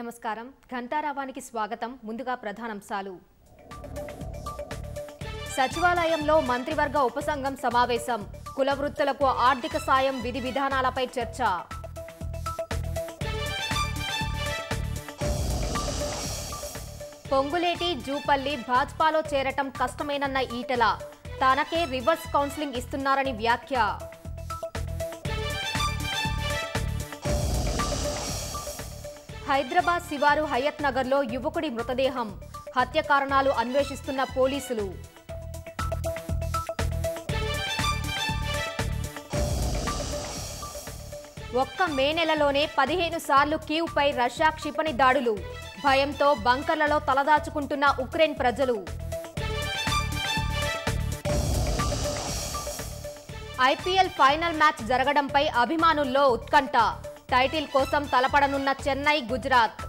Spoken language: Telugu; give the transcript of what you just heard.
నమస్కారం ఘంటారావానికి స్వాగతం ముందుగా ప్రధానాంశాలు సచివాలయంలో మంత్రివర్గ ఉపసంఘం సమావేశం కుల వృత్తులకు ఆర్థిక సాయం విధి విధానాలపై చర్చ పొంగులేటి జూపల్లి భాజపాలో చేరటం కష్టమేనన్న ఈటల తనకే రివర్స్ కౌన్సిలింగ్ ఇస్తున్నారని వ్యాఖ్య హైదరాబాద్ శివారు హయత్ నగర్లో యువకుడి మృతదేహం హత్య కారణాలు అన్వేషిస్తున్న పోలీసులు ఒక్క మే నెలలోనే పదిహేను సార్లు కీవ్పై రష్యా క్షిపణి దాడులు భయంతో బంకర్లలో తలదాచుకుంటున్న ఉక్రెయిన్ ప్రజలు ఐపీఎల్ ఫైనల్ మ్యాచ్ జరగడంపై అభిమానుల్లో ఉత్కంఠ టైటిల్ కోసం తలపడనున్న చెన్నై గుజరాత్